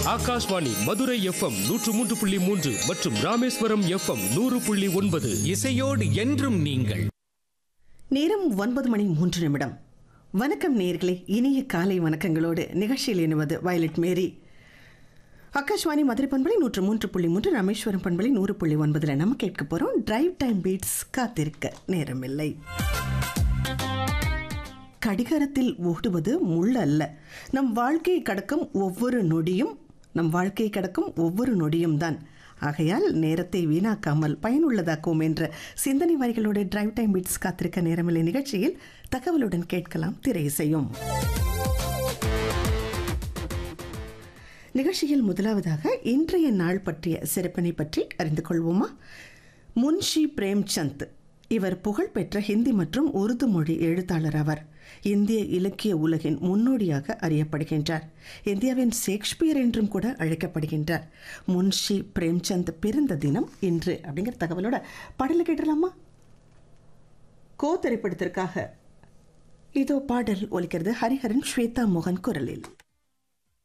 Akashvani Madurai FM நூற்று மூன்று புள்ளி மூன்று மற்றும் ராமேஸ்வரம் எஃப்எம் நூறு புள்ளி ஒன்பது இசையோடு என்றும் நீங்கள் நேரம் ஒன்பது மணி மூன்று நிமிடம் வணக்கம் நேர்களே இனிய காலை வணக்கங்களோடு நிகழ்ச்சியில் எண்ணுவது வயலட் மேரி ஆகாஷ்வாணி மதுரை பண்பலை நூற்று மூன்று புள்ளி மூன்று ராமேஸ்வரம் பண்பலை நூறு புள்ளி ஒன்பதுல நம்ம கேட்க போறோம் டிரைவ் டைம் பீட்ஸ் காத்திருக்க நேரமில்லை கடிகாரத்தில் ஓடுவது முள் அல்ல நம் வாழ்க்கையை கடக்கும் ஒவ்வொரு நொடியும் நம் வாழ்க்கையை கடக்கும் ஒவ்வொரு நொடியும் தான் ஆகையால் நேரத்தை வீணாக்காமல் பயனுள்ளதாக்குவோம் என்ற சிந்தனை வரிகளோட டிரைவ் டைம் பீட்ஸ் காத்திருக்க நேரமில்லை நிகழ்ச்சியில் தகவலுடன் கேட்கலாம் திரை இசையும் நிகழ்ச்சியில் முதலாவதாக இன்றைய நாள் பற்றிய சிறப்பினை பற்றி அறிந்து கொள்வோமா முன்ஷி பிரேம்சந்த் இவர் புகழ்பெற்ற ஹிந்தி மற்றும் உருது மொழி எழுத்தாளர் அவர் இந்திய இலக்கிய உலகின் முன்னோடியாக அறியப்படுகின்றார் இந்தியாவின் ஷேக்ஸ்பியர் என்றும் கூட அழைக்கப்படுகின்றார் முன்ஷி பிரேம்சந்த் பிறந்த தினம் இன்று அப்படிங்கிற தகவலோட பாடலை கேட்டுடலாமா கோ திரைப்படத்திற்காக இதோ பாடல் ஒலிக்கிறது ஹரிஹரன் ஸ்வேதா மோகன் குரலில்